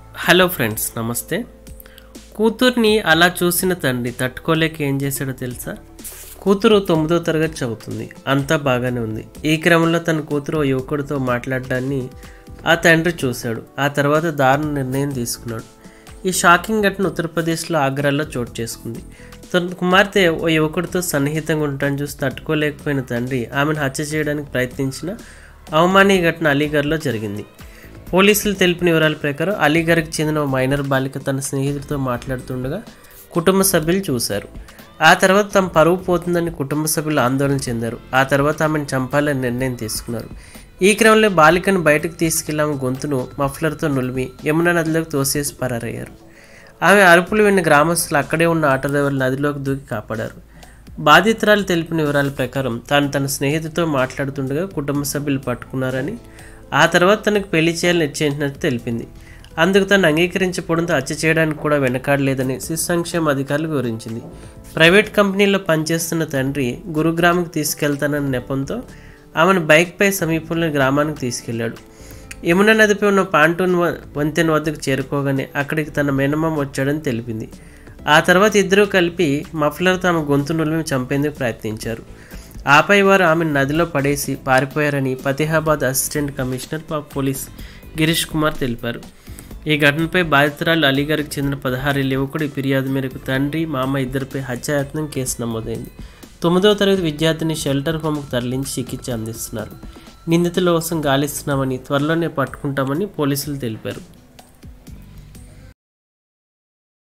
hello friends నమస్తే కూతుర్ని అలా చూసిన తండ్రి తట్టుకోలేక ఏం చేశాడో తెలుసా కూతురు తొమ్మిదో తరగతి చదువుతుంది అంతా బాగానే ఉంది ఈ క్రమంలో తన కూతురు ఓ యువకుడితో మాట్లాడడాన్ని ఆ తండ్రి చూశాడు ఆ తర్వాత దారుణ నిర్ణయం తీసుకున్నాడు ఈ షాకింగ్ ఘటన ఉత్తరప్రదేశ్లో ఆగ్రాలో చోటు చేసుకుంది తన కుమార్తె ఓ యువకుడితో సన్నిహితంగా ఉండటం చూసి తట్టుకోలేకపోయిన తండ్రి ఆమెను హత్య చేయడానికి ప్రయత్నించిన అవమానీయ ఘటన అలీగఢ్లో జరిగింది పోలీసులు తెలిపిన వివరాల ప్రకారం అలీగఢ్కి చెందిన ఓ మైనర్ బాలిక తన స్నేహితుడితో మాట్లాడుతుండగా కుటుంబ సభ్యులు చూశారు ఆ తర్వాత తమ పరువు పోతుందని కుటుంబ సభ్యులు ఆందోళన చెందారు ఆ తర్వాత ఆమెను చంపాలని నిర్ణయం తీసుకున్నారు ఈ క్రమంలో బాలికను బయటకు తీసుకెళ్లి ఆమె గొంతును మఫ్లర్తో నులిమి యమునా నదిలోకి తోసేసి పరారయ్యారు ఆమె అరుపులు విన్న గ్రామస్తులు అక్కడే ఉన్న ఆటో డ్రైవర్లు నదిలోకి దూకి కాపాడారు బాధితురాలు తెలిపిన వివరాల ప్రకారం తాను తన స్నేహితుడితో మాట్లాడుతుండగా కుటుంబ సభ్యులు పట్టుకున్నారని ఆ తర్వాత తనకు పెళ్లి చేయాలని నిశ్చయించినట్టు తెలిపింది అందుకు తను అంగీకరించకపోవడంతో హత్య చేయడానికి కూడా వెనకాడలేదని శిశు సంక్షేమ అధికారులు వివరించింది ప్రైవేట్ కంపెనీలో పనిచేస్తున్న తండ్రి గురుగ్రామ్కి తీసుకెళ్తానన్న నెపంతో ఆమెను బైక్పై సమీపంలోని గ్రామానికి తీసుకెళ్లాడు యమునా నదిపై ఉన్న పాంటూన్ వ- వంతెన వద్దకు చేరుకోగానే అక్కడికి తన మేనమామ వచ్చాడని తెలిపింది ఆ తర్వాత ఇద్దరూ కలిపి మఫ్లర్ తమ గొంతు నులిమి చంపేందుకు ప్రయత్నించారు ఆపై వారు ఆమెను నదిలో పడేసి పారిపోయారని ఫతేహాబాద్ అసిస్టెంట్ కమిషనర్ ప- పోలీస్ గిరీష్ కుమార్ తెలిపారు ఈ ఘటనపై బాధితురాలు అలీగఢ్కి చెందిన పదహారేళ్ళ యువకుడి ఫిర్యాదు మేరకు తండ్రి మామ ఇద్దరిపై హత్యాయత్నం కేసు నమోదైంది తొమ్మిదవ తరగతి విద్యార్థిని షెల్టర్ హోమ్కు తరలించి చికిత్స అందిస్తున్నారు నిందితుల కోసం గాలిస్తున్నామని త్వరలోనే పట్టుకుంటామని పోలీసులు తెలిపారు